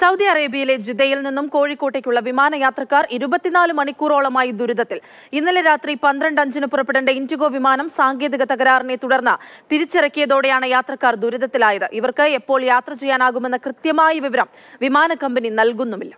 Saudi അറേബ്യയിലെ ജിദ്ദയിൽ നിന്നും കോഴിക്കോട്ടേക്കുള്ള വിമാനയാത്രക്കാർ ഇരുപത്തിനാല് മണിക്കൂറോളമായി ദുരിതത്തിൽ ഇന്നലെ രാത്രി പന്ത്രണ്ട് അഞ്ചിന് പുറപ്പെടേണ്ട ഇൻഡിഗോ വിമാനം സാങ്കേതിക തകരാറിനെ തുടർന്ന് തിരിച്ചിറക്കിയതോടെയാണ് യാത്രക്കാർ ദുരിതത്തിലായത് ഇവർക്ക് എപ്പോൾ യാത്ര ചെയ്യാനാകുമെന്ന കൃത്യമായ വിവരം വിമാന കമ്പനി നൽകുന്നുമില്ല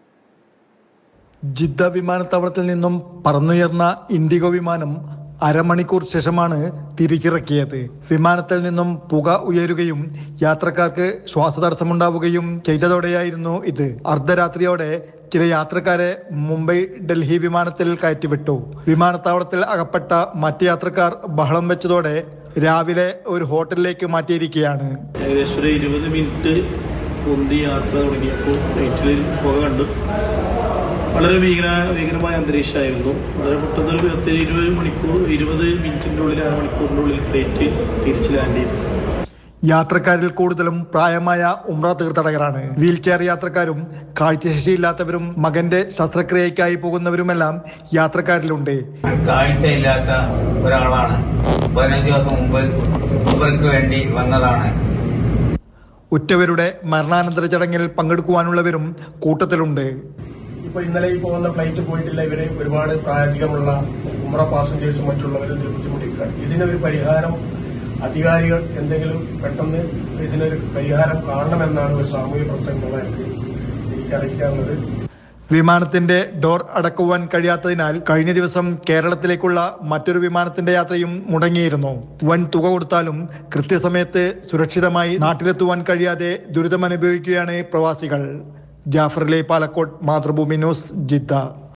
ജിദ്ദ വിമാനത്താവളത്തിൽ നിന്നും പറന്നുയർന്ന ഇൻഡിഗോ വിമാനം അരമണിക്കൂർ ശേഷമാണ് തിരിച്ചിറക്കിയത് വിമാനത്തിൽ നിന്നും പുക ഉയരുകയും യാത്രക്കാർക്ക് ശ്വാസതടസ്സമുണ്ടാവുകയും ചെയ്തതോടെയായിരുന്നു ഇത് അർദ്ധരാത്രിയോടെ ചില യാത്രക്കാരെ മുംബൈ ഡൽഹി വിമാനത്തിൽ കയറ്റിവിട്ടു വിമാനത്താവളത്തിൽ അകപ്പെട്ട മറ്റ് യാത്രക്കാർ ബഹളം വെച്ചതോടെ രാവിലെ ഒരു ഹോട്ടലിലേക്ക് മാറ്റിയിരിക്കുകയാണ് ഏകദേശം ഒരു ഇരുപത് മിനിറ്റ് പൊന്തി യാത്ര തുടങ്ങിയപ്പോൾ ഫ്ലൈറ്റിൽ പുക കണ്ടു വളരെ ഭീകര ഭീകരമായ അന്തരീക്ഷമായിരുന്നു വളരെ പെട്ടെന്ന് ഒരു പത്ത് ഇരുപത് മണിക്കൂർ ഇരുപത് മിനിറ്റിൻ്റെ ഉള്ളിൽ അരമണിക്കൂറിൻ്റെ ഉള്ളിൽ ഫ്ലൈറ്റ് തിരിച്ച് ലാൻഡ് ചെയ്തു യാത്രക്കാരിൽ കൂടുതലും പ്രായമായ ഉമ്ര തീർത്ഥാടകരാണ് വീൽ ചെയർ യാത്രക്കാരും കാഴ്ചശേഷിയില്ലാത്തവരും മകന്റെ ശസ്ത്രക്രിയയ്ക്കായി പോകുന്നവരുമെല്ലാം യാത്രക്കാരിലുണ്ട് കാഴ്ചയില്ലാത്ത ഒരാളാണ് പതിനഞ്ച് ദിവസം മുമ്പ് ഇവർക്ക് വേണ്ടി വന്നതാണ് ഉറ്റവരുടെ മരണാനന്തര ചടങ്ങിൽ പങ്കെടുക്കുവാനുള്ളവരും കൂട്ടത്തിലുണ്ട് ഇപ്പൊ ഇന്നലെ ഈ പോകുന്ന ഫ്ലൈറ്റ് പോയിട്ടില്ല ഇവര് ഒരുപാട് പ്രായോഗികമുള്ള ഉമ്ര പാസഞ്ചേഴ്സും മറ്റുള്ളവരും ഇതിൽ ബുദ്ധിമുട്ടിക്കുകയാണ് ഇതിനൊരു പരിഹാരം അധികാരികൾ എന്തെങ്കിലും പെട്ടെന്ന് ഇതിനൊരു പരിഹാരം കാണണമെന്നാണ് ഒരു സാമൂഹ്യ പ്രവർത്തകനുള്ള എനിക്ക് എനിക്കറിയിക്കാവുന്നത് വിമാനത്തിന്റെ ഡോർ അടക്കുവാൻ കഴിയാത്തതിനാൽ കഴിഞ്ഞ ദിവസം കേരളത്തിലേക്കുള്ള മറ്റൊരു വിമാനത്തിന്റെ യാത്രയും മുടങ്ങിയിരുന്നു വൻ തുക കൊടുത്താലും കൃത്യസമയത്ത് സുരക്ഷിതമായി നാട്ടിലെത്തുവാൻ കഴിയാതെ ദുരിതമനുഭവിക്കുകയാണ് പ്രവാസികൾ ജാഫറിലെ പാലക്കോട്ട് മാതൃഭൂമി ന്യൂസ് ജിദ്ദ